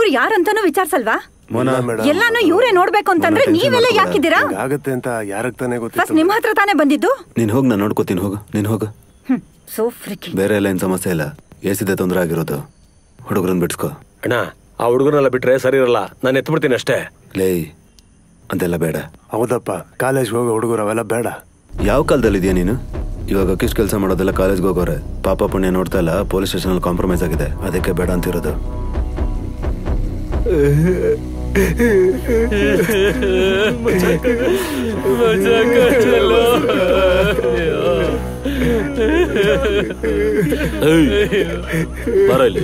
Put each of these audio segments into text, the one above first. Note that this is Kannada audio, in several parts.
ಯಾರಂತಾನೂ ವಿಚಾರಿಸಲ್ವಾ ಮೋನ ಎಲ್ಲಾನು ಇವ್ರೇ ನೋಡ್ಬೇಕು ಅಂತಂದ್ರೆ tension ನೀವೆಲ್ಲ ಮಾಡ್ಕೊಬೇಡ. ಯಾಕಿದ್ದೀರಾ ಆಗತ್ತೆ ಅಂತ ಯಾರಕ್ ತಾನೇ ಫಸ್ಟ್ ಗೊತ್ತಿತ್ತು ನಿಮ್ ಹತ್ರ ತಾನೇ ಬಂದಿದ್ದು ನೀನ್ ಹೋಗ್ ನಾನು ನೋಡ್ಕೋತೀನಿ ಹೋಗು ನೀನ್ ಹೋಗು ಹ್ಮ್ ಸೋ ಫ್ರಿಕಿ ಬೇರೆ ಎಲ್ಲ ಏನ್ ಸಮಸ್ಯೆ ಇಲ್ಲ ಎಸಿದೆ ತೊಂದರೆ ಆಗಿರೋದು ಹುಡುಗರನ್ನ ಬಿಡ್ಸ್ಕೊ ಅಣ್ಣ ಆ ಹುಡುಗರನ್ನೆಲ್ಲ ಬಿಟ್ರೆ ಸರಿ ಇರಲ್ಲ ನಾನು ಎತ್ಬಿಡ್ತೀನಿ ಅಷ್ಟೇ ಲೇ ಅಂತೆಲ್ಲ ಬೇಡ ಹೌದಪ್ಪ ಕಾಲೇಜ್ ಹೋಗೋ ಹುಡುಗರು ಅವೆಲ್ಲ ಬೇಡ ಯಾವ ಕಾಲದಲ್ಲಿ ಇದೆಯಾ ನೀನು ಇವಾಗ ಅಕ್ಕಿಷ್ಟು ಕೆಲಸ ಮಾಡೋದೆಲ್ಲ ಕಾಲೇಜ್ಗೆ ಹೋಗೋರೆ ಪಾಪ ಪುಣ್ಯ ನೋಡ್ತಾ ಇಲ್ಲ ಪೊಲೀಸ್ ಸ್ಟೇಷನ್ ಕಾಂಪ್ರಮೈಸ್ ಆಗಿದೆ ಅದಕ್ಕೆ ಬೇಡ ಅಂತಿರೋದು ಬಾರ ಇಲ್ಲಿ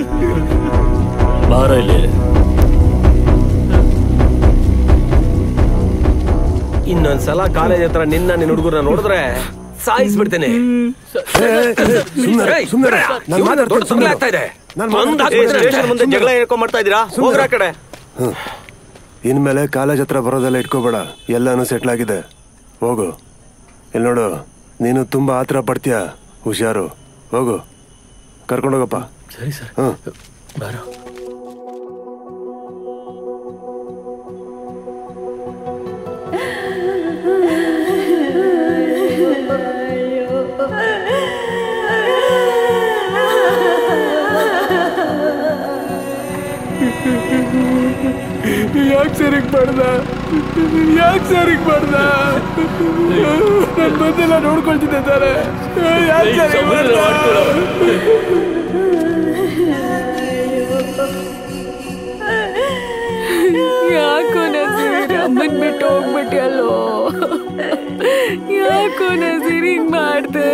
ಬಾರ ಇಲ್ಲಿ ಇನ್ನೊಂದ್ಸಲ ಕಾಲೇಜ್ ಹತ್ರ ನಿನ್ನ ನಿನ್ನ ಹುಡುಗರನ್ನ ನೋಡಿದ್ರೆ ಸಾಯಿಸ್ಬಿಡ್ತೇನೆ ಏಯ್, ಸುಮ್ನಿರು. ನಾನ್ ಇವ್ನು ಮಾತಾಡ್ತೀನಿ, ದೊಡ್ಡ ತೊಂದ್ರೆ ಸುಮ್ನಿರು. ಆಗ್ತಾ ಇದೆ ನಾನ್ ಬಂದ್ ಮಾತಾಡ್ತೀನಿ. ಹಾಕ್ಬಿಡ್ತೀನಿ ಸ್ಟೇಷನ್ ಮುಂದೆ ಜಗಳ ಹೇಳ್ಕೊಂಡ್ ಮಾಡ್ತಾ ಇದೀರಾ ಹೋಗ್ರ ಆ ಕಡೆ ಇನ್ಮೇಲೆ ಕಾಲೇಜ್ ಹತ್ರ ಬರೋದೆಲ್ಲ ಇಟ್ಕೋಬೇಡ ಎಲ್ಲಾನು ಸೆಟ್ಲ್ ಆಗಿದೆ ಹೋಗು ಇಲ್ಲಿ ನೋಡು ನೀನು ತುಂಬಾ ಆತರ ಪಡ್ತೀಯ ಹುಷಾರು ಹೋಗು ಕರ್ಕೊಂಡೋಗಪ್ಪ ಸರಿ ಸರ್ ಹ್ಮ್ ಬಾರೋ ಯಾಕೆ ಸರಿಗ್ ಮಾಡ್ದ ಯಾಕೆ ಸರಿಗ್ ಮಾಡ್ದ ನನ್ ಬಂದೆಲ್ಲ ನೋಡ್ಕೊಳ್ತಿದ್ದೆ ತಾನೆ ಯಾಕೆ ಸರಿಗ್ ಮಾಡ್ದ ಯಾಕೋ ನಸೀರ್ ಅಮ್ಮನ್ ಬಿಟ್ಟು ಹೋಗ್ಬಿಟ್ಟಿಯಲ್ಲೋ ಯಾಕೋ ನಸೀರ್ ಹಿಂಗ್ ಮಾಡ್ದೆ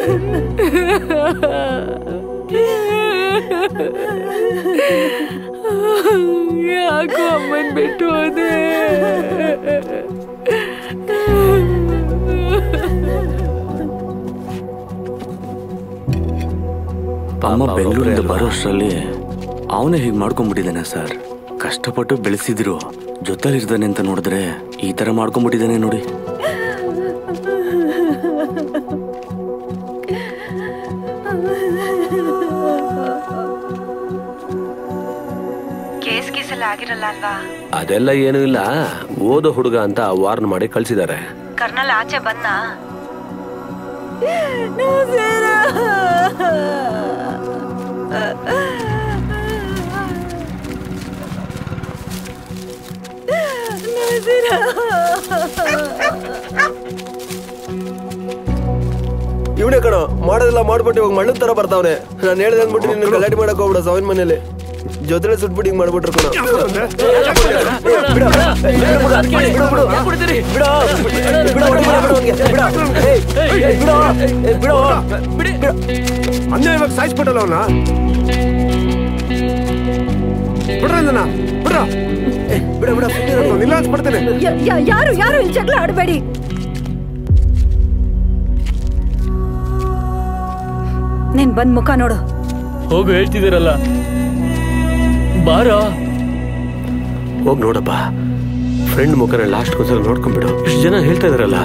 ಯಾಕೋ ಅಮ್ಮನ್ ಬಿಟ್ಟು ಹೋದೆ ಅಮ್ಮ ಬೆಂಗಳೂರಿಂದ ಬರೋ ಅಷ್ಟರಲ್ಲಿ ಅವನೇ ಹೀಗೆ ಮಾಡ್ಕೊಂಡ್ಬಿಟ್ಟಿದ್ದಾನೆ ಸರ್ ಕಷ್ಟಪಟ್ಟು ಬೆಳೆಸಿದ್ರು ಜೊತೆಲಿರ್ತಾನೆ ಅಂತ ನೋಡಿದ್ರೆ ಈ ತರ ಮಾಡ್ಕೊಂಡ್ಬಿಟ್ಟಿದ್ದಾನೆ ನೋಡಿ ಕೇಸ್ ಗೀಸ್ ಎಲ್ಲ ಆಗಿರಲ್ಲ ಅಲ್ವಾ ಅದೆಲ್ಲ ಏನೂ ಇಲ್ಲ ಓದೋ ಹುಡುಗ ಅಂತ ವಾರ್ನ್ ಮಾಡಿ ಕಳ್ಸಿದ್ದಾರೆ ಕರ್ನಲ್ ಆಚೆ ಬಂದ ಇವನೇ ಕಣೋ ಮಾಡೋದೆಲ್ಲ ಮಾಡ್ಬಿಟ್ಟು ಇವಾಗ ಮಣ್ಣದ ತರ ಬರ್ತಾವನೆ ನಾನು ಹೇಳ್ದೆ ಅಂದ್ಬಿಟ್ಟು ನಿನ್ನ ಗಲಾಟೆ ಮಾಡಕ್ ಹೋಗ್ಬಿಡ ಸಾವಿನ ಮನೇಲಿ ಜೊತೆ ಸುಟ್ಬಿಟ್ಟು ಹಿಂಗ್ ಮಾಡ್ಬಿಟ್ರು ಕಣೋ ಅನ್ಯಾಯವಾಗಿ ಸಾಯಿಸ್ಬಿಟ್ಟಲ್ಲ ಅವನ ಬಿಡ್ರ ಇದನ್ನ ಬಿಡ್ರ ಬಿಡ ಬಿಡ ನಿಲ್ಲ ಅನ್ಸ್ಬಿಡ್ತೇನೆ ಯ- ಯ- ಯಾರು ಯಾರು ಇಲ್ಲಿ ಜಗಳ ಆಡಬೇಡಿ ನೀನ್ ಬಂದ್ ಮುಖ ನೋಡು ಹೋಗು ಹೇಳ್ತಿದ್ದೀರಲ್ಲ ಬಾರೋ ಹೋಗ್ ನೋಡಪ್ಪ ಫ್ರೆಂಡ್ ಮುಖನ ಲಾಸ್ಟ್ ಒಂದ್ಸಲ ನೋಡ್ಕೊಂಡ್ಬಿಡು ಇಷ್ಟು ಜನ ಹೇಳ್ತಾ ಇದಾರಲ್ಲ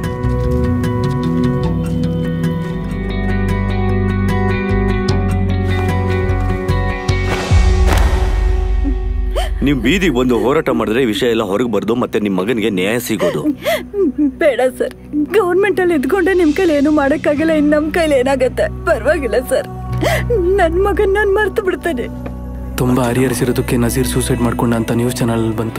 ನೀವು ಬೀದಿಗೆ ಬಂದು ಹೋರಾಟ ಮಾಡಿದ್ರೆ ಈ ವಿಷಯ ಎಲ್ಲ ಹೊರಗೆ ಬರ್ದು ಮತ್ತೆ ನಿಮ್ಮ ಮಗನಿಗೆ ನ್ಯಾಯ ಸಿಗೋದು ಬೇಡ ಸರ್ ಗೌರ್ಮೆಂಟ್ ಅಲ್ಲಿ ಇದ್ಕೊಂಡೆ ನಿಮ್ ಕೈಲಿ ಏನು ಮಾಡಕ್ಕಾಗಲ್ಲ ಇನ್ ನಮ್ ಕೈಲಿ ಏನಾಗತ್ತೆ ಪರವಾಗಿಲ್ಲ ಸರ್ ನನ್ ಮಗನ್ ನಾನ್ ಮರ್ತು ಬಿಡ್ತೇನೆ ತುಂಬಾ ಹರಿಹರಿಸಿರೋದಕ್ಕೆ ನಜೀರ್ ಸೂಸೈಡ್ ಮಾಡ್ಕೊಂಡ ಅಂತ ನ್ಯೂಸ್ ಚಾನಲ್ ಬಂತು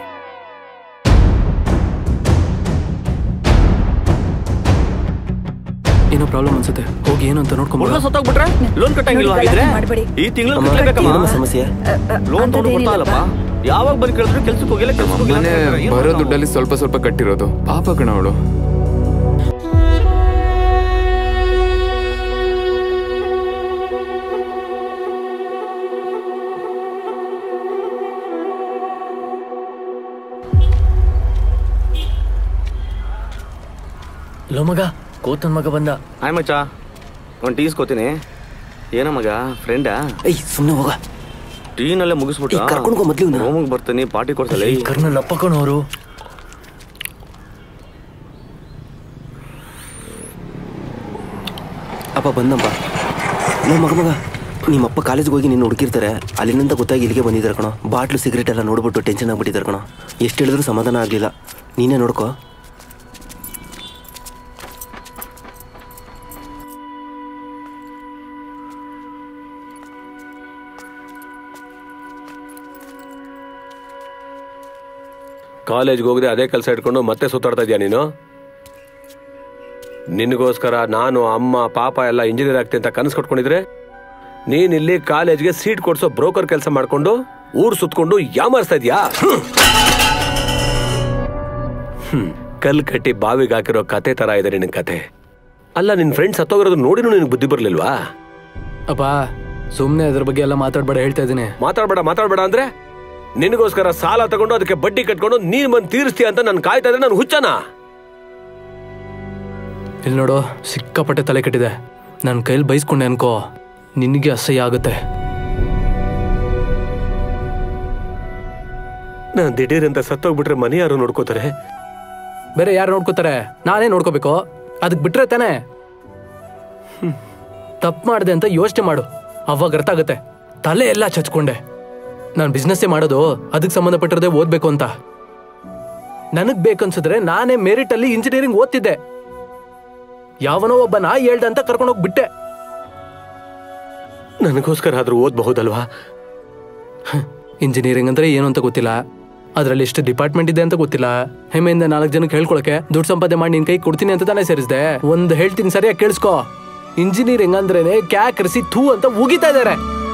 ಏನೋ ಪ್ರಾಬ್ಲಮ್ ಅನ್ಸುತ್ತೆ ಹೋಗಿ ಏನು ಅಂತ ನೋಡ್ಕೊಂಬೋದು ಸತ್ತೋಗ್ಬಿಟ್ರೆ ಲೋನ್ ಕಟ್ಟಂಗಿಲ್ವಾ ನೋಡಿ, ಹಾಗಿದ್ರೆ ಗಲಾಟೆ ಮಾಡ್ಬೇಡಿ. ಈ ತಿಂಗಳು ಅಮ್ಮ, ಕಟ್ಟಬೇಕಮ್ಮ ಏನಮ್ಮ ಸಮಸ್ಯೆ ಲೋನ್ ತೊಗೊಂಡು ಕೊಡ್ತಾ ಇಲ್ಲಪ್ಪ ಯಾವಾಗ ಬಂದು ಕೇಳಿದ್ರು ಕೆಲ್ಸಕ್ಕೆ ಹೋಗಿಲ್ಲ ಕೆಲ್ಸಕ್ಕೆ ಹೋಗಿಲ್ಲ ಮನೆ ಅಂತ ಹೇಳ್ತಾರೆ. ಏನ್ ಬರೋ ಮಾಡೋದು? ದುಡ್ಡಲ್ಲಿ ಸ್ವಲ್ಪ ಸ್ವಲ್ಪ ಕಟ್ಟಿರೋದು ಪಾಪ ಕಣ ಅವಳು ಲೋ ಮಗ ಕೋತನ್ ಮಗ ಬಂದ ಹಾಯ್ ಮಚ್ಚ ಒಂದು ಟೀ ಇಸ್ಕೋತೀನಿ ಏನ ಮಗ ಫ್ರೆಂಡಾ ಏಯ್ ಸುಮ್ನೆ ಹೋಗ ಟೀನಲ್ಲೇ ಮುಗಿಸ್ಬಿಟ್ಟು ಏ, ಕರ್ಕೊಂಡ್ಗೋ ಮೊದ್ಲು ಇವ್ನ. ರೂಮಿಗೆ ಬರ್ತೀನಿ ಪಾರ್ಟಿ ಕೊಡ್ಸಲ್ಲ ಈ ಕರ್ನಲ್ ಅಪ್ಪಕಣವರು ಅಪ್ಪ ಬಂದಪ್ಪ ನೋ ಮಗ ಮಗ ನಿಮ್ಮಪ್ಪ ಕಾಲೇಜ್ಗೆ ಹೋಗಿ ನೀನು ಹುಡುಕಿರ್ತಾರೆ ಅಲ್ಲಿಂದ ಗೊತ್ತಾಗಿ ಇಲ್ಲಿಗೆ ಬಂದಿದ್ದಾರೆ ಕಣೋ ಬಾಟ್ಲು ಸಿಗರೇಟ್ ಎಲ್ಲ ನೋಡ್ಬಿಟ್ಟು ಟೆನ್ಷನ್ ಆಗ್ಬಿಟ್ಟಿದ್ದಾರೆ ಕಣೋ ಎಷ್ಟು ಹೇಳಿದ್ರು ಸಮಾಧಾನ ಆಗಲಿಲ್ಲ ನೀನೇ ನೋಡ್ಕೋ ಕಾಲೇಜ್ಗೆ ಹೋಗದೆ ಅದೇ ಕೆಲಸ ಇಟ್ಕೊಂಡು ಮತ್ತೆ ಸುತ್ತಾಡ್ತಾ ಇದೀಯ ನೀನು ನಿನಗೋಸ್ಕರ ನಾನು ಅಮ್ಮ ಪಾಪ ಎಲ್ಲ ಇಂಜಿನಿಯರ್ ಆಗ್ತೀನಿ ಅಂತ ಕನಸು ಕಟ್ಕೊಂಡಿದ್ರೆ ನೀನ್ ಇಲ್ಲಿ ಕಾಲೇಜ್ಗೆ ಸೀಟ್ ಕೊಡ್ಸೋ ಬ್ರೋಕರ್ ಕೆಲಸ ಮಾಡ್ಕೊಂಡು ಊರ್ ಸುತ್ಕೊಂಡು ಯಾಮಾರಿಸ್ತಾ ಇದೀಯಾ ಹ್ಮ್ ಕಲ್ ಕಟ್ಟಿ ಬಾವಿಗೆ ಹಾಕಿರೋ ಕತೆ ತರ ಇದೆ ನಿನ್ನ ಕತೆ ಅಲ್ಲ ನಿನ್ ಫ್ರೆಂಡ್ಸ್ ಹತ್ತೋಗಿರೋದು ನೋಡಿನೂ ನಿನಗೆ ಬುದ್ಧಿ ಬರ್ಲಿಲ್ವಾ ಅಪ್ಪ ಸುಮ್ನೆ ಅದ್ರ ಬಗ್ಗೆ ಎಲ್ಲ ಮಾತಾಡ್ಬೇಡ ಹೇಳ್ತಾ ಇದೀನಿ ಮಾತಾಡ್ಬೇಡ ಮಾತಾಡ್ಬೇಡ ಅಂದ್ರೆ ನಿನಗೋಸ್ಕರ ಸಾಲ ತಗೊಂಡು ಅದಕ್ಕೆ ಬಡ್ಡಿ ಕಟ್ಕೊಂಡು ನೀನ್ ಬಂದು ತೀರಿಸ್ತೀಯ ಅಂತ ನಾನು ಕಾಯ್ತಾ ಇದ್ರೆ ನಾನು ಹುಚ್ಚನಾ ಇಲ್ಲಿ ನೋಡು ಸಿಕ್ಕಾಪಟ್ಟೆ ತಲೆ ಕೆಟ್ಟಿದೆ ನನ್ನ ಕೈಲಿ ಬೈಸ್ಕೊಂಡೆ ಅನ್ಕೋ ನಿನಗೆ ಅಸಹ್ಯ ಆಗುತ್ತೆ ನಾನ್ ದಿಢೀರ್ ಅಂತ ಸತ್ತೋಗ್ಬಿಟ್ರೆ ಮನೆ ಯಾರು ನೋಡ್ಕೋತಾರೆ ಬೇರೆ ಯಾರು ನೋಡ್ಕೋತಾರೆ ನಾನೇ ನೋಡ್ಕೋಬೇಕು ಅದಕ್ಕೆ ಬಿಟ್ರೆ ತಾನೇ ತಪ್ಪು ಮಾಡಿದೆ ಅಂತ ಯೋಚನೆ ಮಾಡು ಅವಾಗ ಅರ್ಥ ಆಗುತ್ತೆ ತಲೆ ಎಲ್ಲ ಚಚ್ಕೊಂಡೆ ನಾನು ಬಿಸ್ನೆಸ್ಸೇ ಮಾಡೋದು ಅದಕ್ಕೆ ಸಂಬಂಧಪಟ್ಟಿರೋದೇ ಓದ್ಬೇಕು ಅಂತ ನನಗ್ ಬೇಕನ್ಸಿದ್ರೆ ನಾನೇ ಮೆರಿಟ್ ಅಲ್ಲಿ ಇಂಜಿನಿಯರಿಂಗ್ ಓದ್ತಿದ್ದೆ ಯಾವನೋ ಒಬ್ಬ ನಾ ಹೇಳ್ದಂತ ಕರ್ಕೊಂಡೋಗಿ ಬಿಟ್ಟೆ ನನಗೋಸ್ಕರ ಆದ್ರೂ ಓದ್ಬಹುದಲ್ವಾ ಇಂಜಿನಿಯರಿಂಗ್ ಅಂದ್ರೆ ಏನು ಅಂತ ಗೊತ್ತಿಲ್ಲ ಅದರಲ್ಲಿ ಎಷ್ಟು ಡಿಪಾರ್ಟ್ಮೆಂಟ್ ಇದೆ ಅಂತ ಗೊತ್ತಿಲ್ಲ ಹೆಮ್ಮೆಯಿಂದ ನಾಲ್ಕು ಜನಕ್ಕೆ ಹೇಳ್ಕೊಳಕ್ಕೆ ದುಡ್ಡು ಸಂಪಾದನೆ ಮಾಡಿ ನಿನ್ ಕೈ ಕೊಡ್ತೀನಿ ಅಂತ ತಾನೇ ಸೇರಿಸಿದೆ ಒಂದು ಹೇಳ್ತೀನಿ ಸರಿಯಾಗಿ ಕೇಳಿಸ್ಕೊ ಇಂಜಿನಿಯರಿಂಗ್ ಅಂದ್ರೇನೆ ಕ್ಯಾಕರಿಸಿ ಥೂ ಅಂತ ಉಗಿತಾ ಇದಾರೆ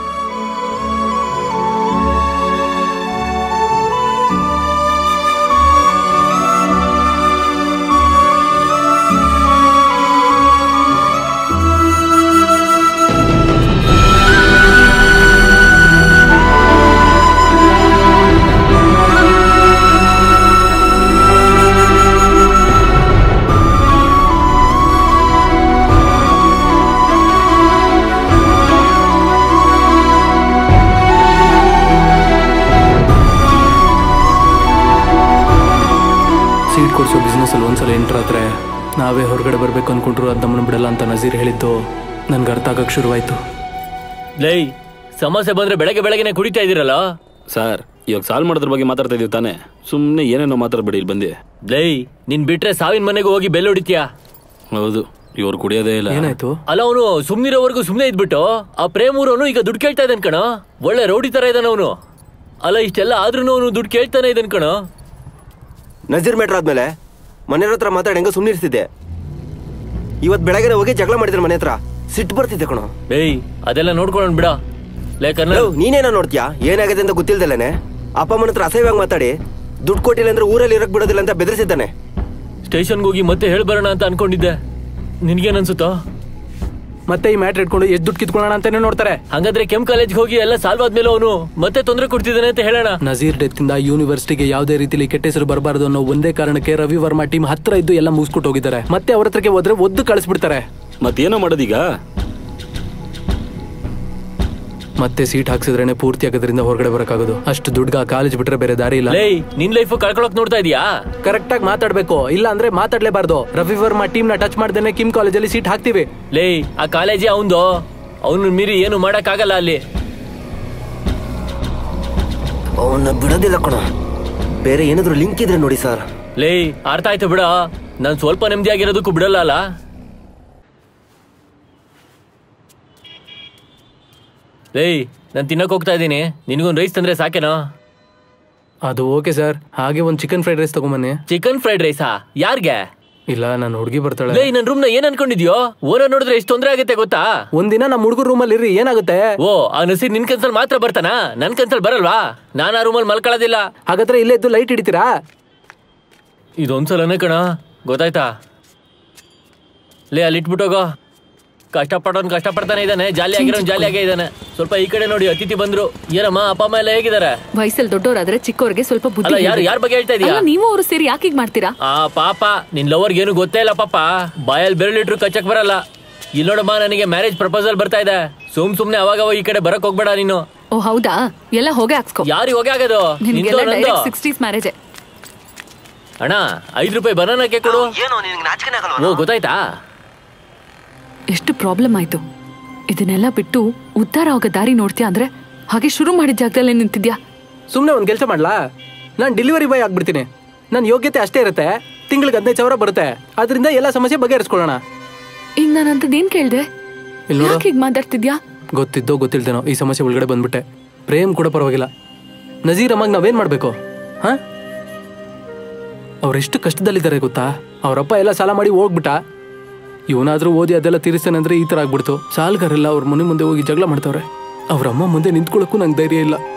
ಸೀಟ್ ಕೊಡಿಸೋ ಬಿಸ್ನೆಸ್ ಅಲ್ಲಿ ಒಂದ್ಸಲ ಎಂಟರ್ ಆದ್ರೆ ನಾವೇ ಹೊರಗಡೆ ಬರ್ಬೇಕು ಅನ್ಕೊಂಡ್ರು ಅದ್ ನಮ್ಮನ್ನ ಬಿಡಲ್ಲ ಅಂತ ನಜೀರ್ ಹೇಳಿದ್ದು ನನ್ಗೆ ಅರ್ಥ ಆಗಕ್ ಶುರುವಾಯ್ತು ಲೈ ಸಮಸ್ಯೆ ಬಂದ್ರೆ ಬೆಳಗ್ಗೆ ಬೆಳಗ್ಗೆನೆ ಕುಡಿತಾ ಇದೀರಲ್ಲ ಸರ್ ಇವಾಗ ಸಾಲ್ವ್ ಮಾಡೋದ್ರ ಬಗ್ಗೆ ಮಾತಾಡ್ತಾ ಇದೀವಿ ತಾನೆ ಸುಮ್ಮನೆ ಏನೇನೋ ಮಾತಾಡ್ಬೇಡಿ ಇಲ್ಲಿ ಬಂದೆ ಲೈ ನಿನ್ ಬಿಟ್ರೆ ಸಾವಿನ ಮನೆಗೆ ಹೋಗಿ ಬೆಲ್ಲ ಹೊಡಿತೀಯಾ ಹೌದು ಇವ್ರು ಕುಡಿಯೋದೇ ಇಲ್ಲ ಏನಾಯ್ತು ಅಲ್ಲ ಅವನು ಸುಮ್ನಿರೋವರೆಗೂ ಸುಮ್ನೆ ಇದ್ಬಿಟ್ಟು ಆ ಪ್ರೇಮೂರವನು ಈಗ ದುಡ್ಡು ಕೇಳ್ತಾ ಇದ್ದಾನ ಕಣ ಒಳ್ಳೆ ರೌಡಿ ತರ ಇದ್ದಾನ ಅವನು ಅಲ್ಲ ಇಷ್ಟೆಲ್ಲ ಆದ್ರೂ ಅವನು ದುಡ್ಡು ಕೇಳ್ತಾನೆ ಇದ್ದಾನ ಕಣ ನಜೀರ್ ಮೇಟ್ರ್ ಆದ್ಮೇಲೆ ಮನೆಯವ್ರ ಹತ್ರ ಮಾತಾಡಿ ಹೆಂಗ ಸುಮ್ಮನಿರ್ತಿದ್ದೆ ಇವತ್ ಬೆಳಗ್ಗೆ ಹೋಗಿ ಜಗಳ ಮಾಡಿದ್ರೆ ಮನೆ ಹತ್ರ ಸಿಟ್ಟು ಬರ್ತಿದ್ದೆ ಕಣೋ ಏಯ್ ಅದೆಲ್ಲ ನೋಡ್ಕೊಳ್ಳೋಣ ಬಿಡ ಲೇ ಕರ್ನಲ್ ಲವ್, ನೀನೇನೋ ನೋಡ್ತೀಯಾ ಏನಾಗಿದೆ ಅಂತ ಗೊತ್ತಿಲ್ದಲೇನೆ ಅಪ್ಪ ಅಮ್ಮನ ಹತ್ರ ಅಸಹ್ಯವಾಗಿ ಮಾತಾಡಿ ದುಡ್ಡು ಕೊಟ್ಟಿಲ್ಲ ಅಂದ್ರೆ ಊರಲ್ಲಿ ಇರಕ್ ಬಿಡೋದಿಲ್ಲ ಅಂತ ಬೆದರಿಸಿದ್ದಾನೆ ಸ್ಟೇಷನ್ಗೆ ಹೋಗಿ ಮತ್ತೆ ಹೇಳ್ಬರೋಣ ಅಂತ ಅನ್ಕೊಂಡಿದ್ದೆ ನಿನ್ಗೇನ್ ಅನ್ಸುತ್ತೋ ಮತ್ತೆ ಈ ಮ್ಯಾಟ್ರ್ ಇಟ್ಕೊಂಡು ಎಷ್ಟು ದುಡ್ಡು ಕಿತ್ಕೊಳ್ಳೋಣ ಅಂತಾನೆ ನೋಡ್ತಾರೆ ಹಂಗಾದ್ರೆ ಕೆಮ್ ಕಾಲೇಜ್ಗೆ ಹೋಗಿ ಎಲ್ಲ ಸಾಲ್ವ್ ಆದ್ಮೇಲೆ ಅವನು ಮತ್ತೆ ತೊಂದರೆ ಕೊಡ್ತಿದ್ದಾನೆ ಅಂತ ಹೇಳೋಣ ನಜೀರ್ ಡೆತ್ ಇಂದ ಯೂನಿವರ್ಸಿಟಿಗೆ ಯಾವುದೇ ರೀತಿಲಿ ಕೆಟ್ಟ ಹೆಸರು ಬರಬಾರದು ಅನ್ನೋ ಒಂದೇ ಕಾರಣಕ್ಕೆ ರವಿ ವರ್ಮಾ ಟೀಮ್ ಹತ್ರ ಇದ್ದು ಎಲ್ಲ ಮುಗಿಸ್ಕೊಟ್ಟು ಹೋಗಿದ್ದಾರೆ ಮತ್ತೆ ಅವ್ರ ಹತ್ರಕ್ಕೆ ಹೋದ್ರೆ ಒದ್ದು ಕಳಿಸ್ಬಿಡ್ತಾರೆ ಮತ್ತೇನೋ ಮಾಡೋದೀಗ ಮತ್ತೆ ಸೀಟ್ ಹಾಕ್ಸಿದ್ರೇನೆ ಪೂರ್ತಿ ಆಗೋದ್ರಿಂದ ಹೊರಗಡೆ ಬರಕಾಗೋದು ಅಷ್ಟು ದುಡ್ಡು ಕಾಲೇಜ್ ಬಿಟ್ರೆ ಬೇರೆ ದಾರಿ ಇಲ್ಲ ಲೇ ನಿನ್ ಲೈಫ್ ಕಳ್ಕೊಳಕ್ ನೋಡ್ತಾ ಇದೀಯಾ ಕರೆಕ್ಟ್ ಆಗಿ ಮಾತಾಡ್ಬೇಕು ಇಲ್ಲ ಅಂದ್ರೆ ಮಾತಾಡ್ಲೇಬಾರ್ದು ರವಿ ವರ್ಮಾ ಟೀಮ್ ನ ಟಚ್ ಮಾಡ್ದೇನೆ ಕಿಮ್ ಕಾಲೇಜಲ್ಲಿ ಸೀಟ್ ಹಾಕ್ತಿವಿ ಲೇ ಆ ಕಾಲೇಜೇ ಅವಂದು ಅವನು ಮೀರಿ ಏನು ಮಾಡಕ್ ಆಗಲ್ಲ ಅಲ್ಲಿ ಅವನ್ನ ಬಿಡೋದಿಲ್ಲ ಕಣೋ ಬೇರೆ ಏನಾದ್ರು ಲಿಂಕ್ ಇದ್ರೆ ನೋಡಿ ಸರ್ ಲೇ ಅರ್ಥ ಆಯ್ತು ಬಿಡ ನಾನ್ ಸ್ವಲ್ಪ ನೆಮ್ಮದಿಯಾಗಿರೋದಕ್ಕೂ ಬಿಡಲ್ಲ ಅಲ್ಲ ಲೇ ನಾನ್ ತಿನ್ನಕ್ ಹೋಗ್ತಾ ಇದ್ದೀನಿ ನಿನ್ಗೊಂದ್ ರೈಸ್ ತಂದ್ರೆ ಸಾಕೇನೋ ಅದು ಓಕೆ ಸರ್ ಹಾಗೆ ಒಂದು ಚಿಕನ್ ಫ್ರೈಡ್ ರೈಸ್ ತಗೊಂಬನ್ನಿ ಚಿಕನ್ ಫ್ರೈಡ್ ರೈಸಾ ಯಾರ್ಗೆ ಇಲ್ಲ ನಾನು ಹುಡುಗಿ ಬರ್ತಾಳೆ ಲೇ ನನ್ ರೂಮ್ ನ ಏನ್ ಅನ್ಕೊಂಡಿದ್ಯೋ ಓನರ್ ನೋಡಿದ್ರೆ ಎಷ್ಟು ತೊಂದ್ರೆ ಆಗುತ್ತೆ ಗೊತ್ತಾ ಒಂದಿನ ನಮ್ಮ ಹುಡುಗರ ರೂಮಲ್ಲಿ ಇರ್ರಿ ಏನಾಗುತ್ತೆ ಓ ಆ ನಸೀರ್ ನಿನ್ ಕನ್ಸಲ್ ಮಾತ್ರ ಬರ್ತಾನಾ ನನ್ ಕನ್ಸಲ್ ಬರಲ್ವಾ ನಾನ್ ಆ ರೂಮಲ್ಲಿ ಮಲ್ಕೊಳ್ಳೋದಿಲ್ಲ ಹಾಗಾದ್ರೆ ಇಲ್ಲೇ ಇದ್ದು ಲೈಟ್ ಹಿಡಿತೀರಾ ಇದೊಂದ್ಸಲನೇ ಕಣ ಗೊತ್ತಾಯ್ತಾ ಲೇ ಅಲ್ಲಿ ಇಟ್ಬಿಟ್ಟೋಗೋ ಕಷ್ಟಪಟ್ಟೋನ್ ಕಷ್ಟಪಡ್ತಾನೆ ಇದ್ದಾನೆ ಜಾಲಿ ಆಗಿರೋನ್ ಜಾಲಿ ಆಗೇ ಇದ್ದಾನೆ ಸ್ವಲ್ಪ ಈ ಕಡೆ ನೋಡಿ ಅತಿಥಿ ಬಂದ್ರು ಏನಮ್ಮ ಅಪ್ಪ ಅಮ್ಮ ಎಲ್ಲ ಹೇಗಿದ್ದಾರೆ ವಯಸ್ಸಲ್ಲಿ ದೊಡ್ಡವರಾದ್ರೆ ಚಿಕ್ಕವ್ರಿಗೆ ಸ್ವಲ್ಪ ಬುದ್ಧಿ ಅಲ್ಲ, ಯಾರು- ಹೇಳ್ಬೇಕು. ಯಾರ್ ಬಗ್ಗೆ ಹೇಳ್ತಾ ಇದೀಯಾ? ಅಲ್ಲ, ನೀವು ಅವರು ಸೇರಿ ಯಾಕೆ ಹೀಗ್ ಮಾಡ್ತೀರಾ ಆ ಪಾಪ ನಿನ್ ಲವರ್ಗೆ ಏನು ಗೊತ್ತೇ ಇಲ್ಲ ಪಾಪ ಬಾಯಲ್ಲಿ ಬೆರಳಿಟ್ರು ಕಚ್ಚಕ್ ಬರಲ್ಲ ಇಲ್ಲಿ ನೋಡಮ್ಮ ನನಗೆ ಮ್ಯಾರೇಜ್ ಪ್ರಪೋಸಲ್ ಬರ್ತಾ ಇದೆ ಸುಮ್ ಸುಮ್ನೆ ಅವಾಗ ಅವಾಗ ಈ ಕಡೆ ಬರಕ್ ಹೋಗ್ಬೇಡ ನೀನು ಓ ಹೌದಾ ಎಲ್ಲ ಹೋಗೇ ಹಾಕ್ಸ್ಕೊ ಯಾರಿಗೆ ಹೋಗಿ ಆಗೋದು ನಿನ್ಗೆಲ್ಲ ನಿಂದು ನಂದು ಡೈರೆಕ್ಟ್ ಸಿಕ್ಸ್ಟೀಸ್ ಮ್ಯಾರೇಜ್ ಅಣ್ಣ ಐದ್ ರೂಪಾಯಿ ಬನಾನಕ್ಕೆ ಕೊಡು ಓ ಗೊತ್ತಾಯ್ತಾ ಎಷ್ಟು ಪ್ರಾಬ್ಲಮ್ ಆಯ್ತು ಇದನ್ನೆಲ್ಲ ಬಿಟ್ಟು ಉದ್ಧಾರ ಆಗೋ ದಾರಿ ನೋಡ್ತೀಯ ಅಂದ್ರೆ ಹಾಗೆ ಶುರು ಮಾಡಿದ ಜಾಗದಲ್ಲೇ ನಿಂತಿದ್ಯಾ ಸುಮ್ಮನೆ ಒಂದು ಕೆಲಸ ಮಾಡ್ಲಾ ನಾನು ಡೆಲಿವರಿ ಬಾಯ್ ಆಗ್ಬಿಡ್ತೀನಿ ನನ್ನ ಯೋಗ್ಯತೆ ಅಷ್ಟೇ ಇರುತ್ತೆ ತಿಂಗಳಿಗೆ ಹದಿನೈದು ಸಾವಿರ ಬರುತ್ತೆ ಅದರಿಂದ ಎಲ್ಲ ಸಮಸ್ಯೆ ಬಗೆಹರಿಸ್ಕೊಳ್ಳೋಣ ಈಗ ನಾನು ಅಂತದೇನ್ ಕೇಳ್ದೆ ಇಲ್ಲಿ ನೋಡು. ಯಾಕೆ ಹೀಗ್ ಮಾತಾಡ್ತಿದ್ಯಾ ಗೊತ್ತಿದ್ದೋ ಗೊತ್ತಿಲ್ದೇನೋ ಈ ಸಮಸ್ಯೆ ಒಳಗಡೆ ಬಂದ್ಬಿಟ್ಟೆ ಪ್ರೇಮ್ ಕೂಡ ಪರವಾಗಿಲ್ಲ ನಜೀರ್ ಅಮ್ಮಗೆ ನಾವೇನ್ ಮಾಡ್ಬೇಕು ಹಾ ಅವ್ರೆಷ್ಟು ಕಷ್ಟದಲ್ಲಿದ್ದಾರೆ ಗೊತ್ತಾ ಅವರಪ್ಪ ಎಲ್ಲ ಸಾಲ ಮಾಡಿ ಹೋಗ್ಬಿಟ್ಟ ಇವನಾದ್ರೂ ಓದಿ ಅದೆಲ್ಲ ತೀರಿಸ್ತಾನೆ ಅಂದ್ರೆ ಈ ತರ ಆಗ್ಬಿಡ್ತು ಸಾಲ್ಗಾರೆಲ್ಲ ಅವ್ರ ಮನೆ ಮುಂದೆ ಹೋಗಿ ಜಗಳ ಮಾಡ್ತಾವ್ರೆ ಅವ್ರ ಅಮ್ಮ ಮುಂದೆ ನಿಂತ್ಕೊಳ್ಳೋಕ್ಕೂ ನಂಗೆ ಧೈರ್ಯ ಇಲ್ಲ